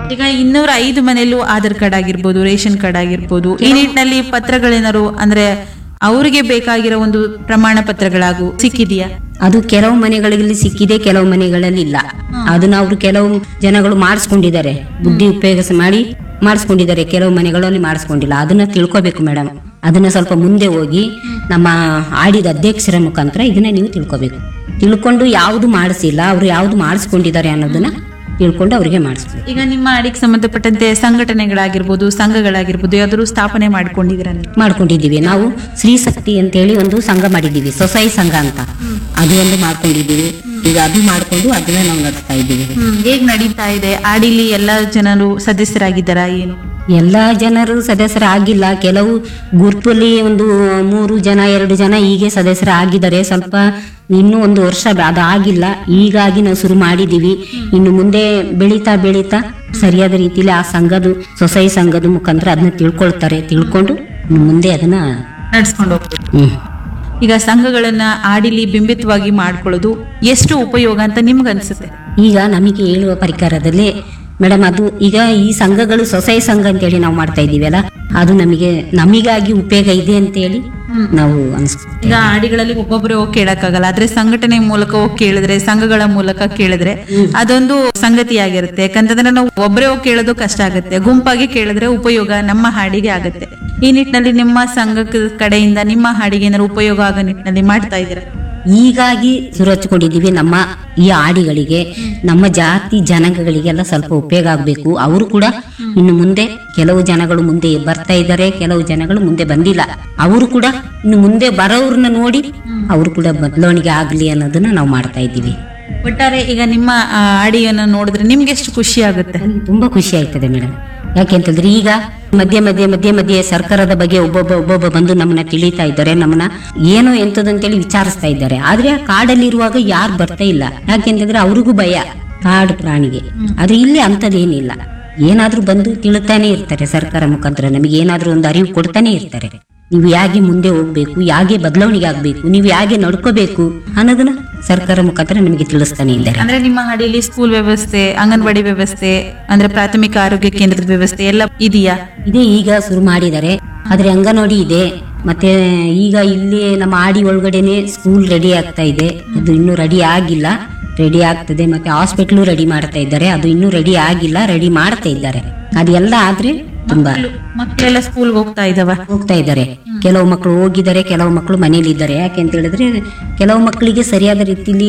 ಈಗ ಇನ್ನೂರ ಐದು ಮನೆಯಲ್ಲೂ ಆಧಾರ್ ಕಾರ್ಡ್ ಆಗಿರ್ಬೋದು ರೇಷನ್ ಕಾರ್ಡ್ ಆಗಿರ್ಬೋದು ಈ ನಿಟ್ಟಿನಲ್ಲಿ ಪತ್ರಗಳೇನಾರು ಅಂದ್ರೆ ಅವರಿಗೆ ಬೇಕಾಗಿರೋ ಒಂದು ಪ್ರಮಾಣ ಪತ್ರಗಳಾಗು ಸಿಕ್ಕಿದೆಯಾ ಅದು ಕೆಲವು ಮನೆಗಳಲ್ಲಿ ಸಿಕ್ಕಿದೆ ಕೆಲವು ಮನೆಗಳಲ್ಲಿ ಇಲ್ಲ ಅದನ್ನ ಅವರು ಕೆಲವು ಜನಗಳು ಮಾಡಿಸ್ಕೊಂಡಿದ್ದಾರೆ ಬುದ್ಧಿ ಉಪಯೋಗಿಸ ಮಾಡಿ ಮಾಡಿಸ್ಕೊಂಡಿದ್ದಾರೆ ಕೆಲವು ಮನೆಗಳಲ್ಲಿ ಮಾಡಿಸ್ಕೊಂಡಿಲ್ಲ ಅದನ್ನ ತಿಳ್ಕೊಬೇಕು ಮೇಡಮ್ ಅದನ್ನ ಸ್ವಲ್ಪ ಮುಂದೆ ಹೋಗಿ ನಮ್ಮ ಆಡಿದ ಅಧ್ಯಕ್ಷರ ಮುಖಾಂತರ ಇದನ್ನ ನೀವು ತಿಳ್ಕೊಬೇಕು ತಿಳ್ಕೊಂಡು ಯಾವುದು ಮಾಡಿಸಿಲ್ಲ ಅವ್ರು ಯಾವ್ದು ಮಾಡಿಸ್ಕೊಂಡಿದ್ದಾರೆ ಅನ್ನೋದನ್ನ ತಿಳ್ಕೊಂಡು ಅವರಿಗೆ ಮಾಡಿಸ್ಬೇಕು ಈಗ ನಿಮ್ಮ ಅಡಿಗೆ ಸಂಬಂಧಪಟ್ಟಂತೆ ಸಂಘಟನೆಗಳಾಗಿರ್ಬೋದು ಸಂಘಗಳಾಗಿರ್ಬೋದು ಯಾವ್ದಾದ್ರು ಸ್ಥಾಪನೆ ಮಾಡ್ಕೊಂಡಿದ್ದೀರಾ ನೀವು ಮಾಡ್ಕೊಂಡಿದ್ದೀವಿ ನಾವು ಸ್ತ್ರೀ ಶಕ್ತಿ ಅಂತೇಳಿ ಒಂದು ಸಂಘ ಮಾಡಿದ್ದೀವಿ ಸೊಸೈ ಸಂಘ ಅಂತ ಅದು ಒಂದು ಮಾಡ್ಕೊಂಡಿದ್ದೀವಿ ಈಗ ಅದು ಮಾಡ್ಕೊಂಡು ಅದನ್ನ ನಾವು ನಡೆಸ್ತಾ ಇದ್ದೀವಿ ಹೇಗ್ ನಡೀತಾ ಇದೆ ಆಡಿಲಿ ಎಲ್ಲ ಜನರು ಸದಸ್ಯರಾಗಿದ್ದಾರಾ ಏನು ಎಲ್ಲ ಜನರು ಸದಸ್ಯರಾಗಿಲ್ಲ ಕೆಲವು ಗುಂಪಲ್ಲಿ ಒಂದು ಮೂರು ಜನ ಎರಡು ಜನ ಹೀಗೆ ಸದಸ್ಯರಾಗಿದ್ದಾರೆ ಸ್ವಲ್ಪ ಇನ್ನೂ ಒಂದು ವರ್ಷ ಬ- ಅದಾಗಿಲ್ಲ ಹೀಗಾಗಿ ನಾವು ಶುರು ಮಾಡಿದ್ದೀವಿ ಇನ್ನು ಮುಂದೆ ಬೆಳೀತಾ ಬೆಳೀತಾ ಸರಿಯಾದ ರೀತಿಯಲ್ಲಿ ಆ ಸಂಘದ ಸೊಸೈ ಸಂಘದ ಮುಖಾಂತರ ಅದನ್ನ ತಿಳ್ಕೊಳ್ತಾರೆ ತಿಳ್ಕೊಂಡು ಇನ್ನು ಮುಂದೆ ಅದನ್ನ ನಡ್ಸ್ಕೊಂಡು ಹೋಗ್ಬೇಕು ಹ್ಮ್ ಈಗ ಸಂಘಗಳನ್ನ ಆಡಿಲಿ ಬಿಂಬಿತವಾಗಿ ಮಾಡ್ಕೊಳ್ಳೋದು ಎಷ್ಟು ಉಪಯೋಗ ಅಂತ ನಿಮ್ಗೆ ಅನ್ಸುತ್ತೆ ಈಗ ನಮಗೆ ಹೇಳುವ ಪರಿಕರದಲ್ಲಿ ಮೇಡಮ್ ಅದು ಈಗ ಈ ಸಂಘಗಳು ಸೊಸೈ ಸಂಘ ಅಂತೇಳಿ ನಾವು ಮಾಡ್ತಾ ಇದ್ದೀವಲ್ಲ ಅದು ನಮಗೆ ನಮಿಗಾಗಿ ಉಪಯೋಗ ಇದೆ ಅಂತೇಳಿ ನಾವು ಅನ್ಸ್ತೀವಿ ಈಗ ಆಡಿಗಳಲ್ಲಿ ಒಬ್ಬೊಬ್ಬರೇ ಹೋಗಿ ಕೇಳಕ್ಕಾಗಲ್ಲ ಆದ್ರೆ ಸಂಘಟನೆ ಮೂಲಕ ಹೋಗಿ ಕೇಳಿದ್ರೆ ಸಂಘಗಳ ಮೂಲಕ ಕೇಳಿದ್ರೆ ಅದೊಂದು ಸಂಗತಿಯಾಗಿರುತ್ತೆ ಯಾಕಂತಂದ್ರೆ ನಾವು ಒಬ್ಬರೇ ಹೋಗಿ ಕೇಳೋದು ಕಷ್ಟ ಆಗುತ್ತೆ ಗುಂಪಾಗಿ ಕೇಳಿದ್ರೆ ಉಪಯೋಗ ನಮ್ಮ ಹಾಡಿಗೆ ಆಗುತ್ತೆ ಈ ನಿಟ್ಟಿನಲ್ಲಿ ನಿಮ್ಮ ಸಂಘದ ಕಡೆಯಿಂದ ನಿಮ್ಮ ಹಾಡಿಗೆ ಏನಾದ್ರು ಉಪಯೋಗ ಆಗೋ ನಿಟ್ಟಿನಲ್ಲಿ ಮಾಡ್ತಾ ಇದ್ದೀರಾ ಹೀಗಾಗಿ ಸುರಚ್ಕೊಂಡಿದ್ದೀವಿ ನಮ್ಮ ಈ ಆಡಿಗಳಿಗೆ ನಮ್ಮ ಜಾತಿ ಜನಾಂಗಗಳಿಗೆಲ್ಲ ಸ್ವಲ್ಪ ಉಪಯೋಗ ಆಗಬೇಕು ಅವರು ಕೂಡ ಇನ್ನು ಮುಂದೆ ಕೆಲವು ಜನಗಳು ಮುಂದೆ ಬರ್ತಾ ಇದ್ದಾರೆ ಕೆಲವು ಜನಗಳು ಮುಂದೆ ಬಂದಿಲ್ಲ ಅವರು ಕೂಡ ಇನ್ನು ಮುಂದೆ ಬರೋವ್ರನ್ನ ನೋಡಿ ಅವರು ಕೂಡ ಬದಲಾವಣೆ ಆಗ್ಲಿ ಅನ್ನೋದನ್ನ ನಾವು ಮಾಡ್ತಾ ಇದ್ದೀವಿ ಒಟ್ಟಾರೆ ಈಗ ನಿಮ್ಮ ಆ, ಆಡಿಯನ್ನು ನೋಡಿದ್ರೆ ನಿಮ್ಗೆ ಎಷ್ಟು ಖುಷಿ ಆಗುತ್ತೆ ನನಗೆ ತುಂಬಾ ಖುಷಿ ಆಯ್ತದೆ ಮೇಡಮ್ ಯಾಕೆಂತಂದ್ರೆ ಈಗ ಮಧ್ಯೆ ಮಧ್ಯೆ ಮಧ್ಯೆ ಮಧ್ಯೆ ಸರ್ಕಾರದ ಬಗ್ಗೆ ಒಬ್ಬೊಬ್ಬ ಒಬ್ಬೊಬ್ಬ ಬಂದು ನಮ್ಮನ್ನ ತಿಳಿತಾ ಇದ್ದಾರೆ ನಮ್ಮನ್ನ ಏನು ಎಂತದಂತೇಳಿ ವಿಚಾರಿಸ್ತಾ ಇದ್ದಾರೆ ಆದ್ರೆ ಆ ಕಾಡಲ್ಲಿರುವಾಗ ಯಾರು ಬರ್ತಾ ಇಲ್ಲ ಯಾಕೆಂತಂದ್ರೆ ಅವ್ರಿಗೂ ಭಯ ಕಾಡು ಪ್ರಾಣಿಗೆ ಆದ್ರೆ ಇಲ್ಲಿ ಅಂತದೇನಿಲ್ಲ ಏನಾದ್ರೂ ಬಂದು ತಿಳುತ್ತಾನೆ ಇರ್ತಾರೆ ಸರ್ಕಾರ ಮುಖಾಂತರ ನಮಗೆ ಏನಾದ್ರೂ ಒಂದು ಅರಿವು ಕೊಡ್ತಾನೆ ಇರ್ತಾರೆ ನೀವು ಯಾಕೆ ಮುಂದೆ ಹೋಗ್ಬೇಕು ಯಾಕೆ ಬದಲಾವಣೆಗೆ ಆಗ್ಬೇಕು ನೀವು ಯಾಕೆ ನಡ್ಕೋಬೇಕು ಅನ್ನೋದನ್ನ ಸರ್ಕಾರ ಮುಖಾಂತರ ನಮಗೆ ತಿಳಿಸ್ತಾನೆ ಇದ್ದಾರೆ ಅಂದ್ರೆ ನಿಮ್ಮ ಹಾಡಿಯಲ್ಲಿ ಸ್ಕೂಲ್ ವ್ಯವಸ್ಥೆ ಅಂಗನವಾಡಿ ವ್ಯವಸ್ಥೆ ಅಂದ್ರೆ ಪ್ರಾಥಮಿಕ ಆರೋಗ್ಯ ಕೇಂದ್ರದ ವ್ಯವಸ್ಥೆ ಎಲ್ಲ ಇದೆಯಾ ಇದೇ ಈಗ ಶುರು ಮಾಡಿದ್ದಾರೆ ಆದ್ರೆ ಅಂಗನವಾಡಿ ಇದೆ ಮತ್ತೆ ಈಗ ಇಲ್ಲಿ ನಮ್ಮ ಆಡಿ ಒಳಗಡೆನೆ ಸ್ಕೂಲ್ ರೆಡಿ ಆಗ್ತಾ ಇದೆ ಅದು ಇನ್ನೂ ರೆಡಿ ಆಗಿಲ್ಲ ರೆಡಿ ಆಗ್ತದೆ ಮತ್ತೆ ಹಾಸ್ಪಿಟ್ಲು ರೆಡಿ ಮಾಡ್ತಾ ಇದ್ದಾರೆ ಅದು ಇನ್ನೂ ರೆಡಿ ಆಗಿಲ್ಲ ರೆಡಿ ಮಾಡ್ತಾ ಇದ್ದಾರೆ ಅದೆಲ್ಲ ಆದ್ರೆ ತುಂಬಾ ಮಕ್ಕಳೆಲ್ಲ ಸ್ಕೂಲ್ಗೆ ಹೋಗ್ತಾ ಇದಾವ ಹೋಗ್ತಾ ಇದ್ದಾರೆ ಕೆಲವು ಮಕ್ಕಳು ಹೋಗಿದ್ದಾರೆ ಕೆಲವು ಮಕ್ಕಳು ಮನೇಲಿ ಇದ್ದಾರೆ ಯಾಕೆ ಅಂತ ಹೇಳಿದ್ರೆ ಕೆಲವು ಮಕ್ಕಳಿಗೆ ಸರಿಯಾದ ರೀತಿಲಿ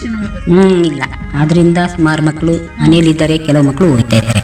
ಹ್ಮ್ ಇಲ್ಲ ಆದ್ರಿಂದ ಸುಮಾರು ಮಕ್ಕಳು ಮನೇಲಿ ಇದ್ದಾರೆ ಕೆಲವು ಮಕ್ಕಳು ಹೋಗ್ತಾ ಇದ್ದಾರೆ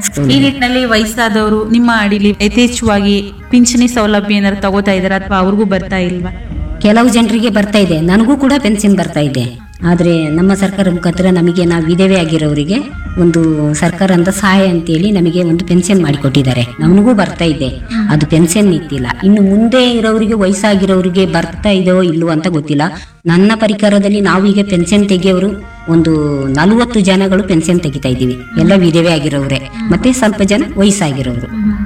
ಈ ನಿಟ್ಟಿನಲ್ಲಿ ವಯಸ್ಸಾದವರು ನಿಮ್ಮ ಅಡಿಲಿ ಯಥೇಚ್ಛವಾಗಿ ಪಿಂಚಣಿ ಸೌಲಭ್ಯ ಏನಾದ್ರು ತಗೋತಾ ಇದಾರ ಅಥವಾ ಅವ್ರಿಗೂ ಬರ್ತಾ ಇಲ್ವಾ ಕೆಲವು ಜನರಿಗೆ ಬರ್ತಾ ಇದೆ ನನಗೂ ಕೂಡ ಪೆನ್ಷನ್ ಬರ್ತಾ ಇದೆ ಆದ್ರೆ ನಮ್ಮ ಸರ್ಕಾರ ಮುಖಾಂತರ ನಮಗೆ ನಾವು ವಿಧವೆ ಆಗಿರೋರಿಗೆ ಒಂದು ಸರ್ಕಾರ ಅಂತ ಸಹಾಯ ಅಂತೇಳಿ ನಮಗೆ ಒಂದು ಪೆನ್ಷನ್ ಮಾಡಿಕೊಟ್ಟಿದ್ದಾರೆ ನಮಗೂ ಬರ್ತಾ ಇದೆ ಅದು ಪೆನ್ಷನ್ ನಿಂತಿಲ್ಲ ಇನ್ನು ಮುಂದೆ ಇರೋರಿಗೆ ವಯಸ್ಸಾಗಿರೋರಿಗೆ ಬರ್ತಾ ಇದೆಯೋ ಇಲ್ವೋ ಅಂತ ಗೊತ್ತಿಲ್ಲ ನನ್ನ ಪರಿಕರದಲ್ಲಿ ನಾವು ಈಗ ಪೆನ್ಷನ್ ತೆಗೆಯೋರು ಒಂದು ನಲವತ್ತು ಜನಗಳು ಪೆನ್ಷನ್ ತೆಗಿತಾ ಇದ್ದೀವಿ ಎಲ್ಲ ವಿಧವೆ ಆಗಿರೋರೆ ಮತ್ತೆ ಸ್ವಲ್ಪ ಜನ ವಯಸ್ಸಾಗಿರೋರು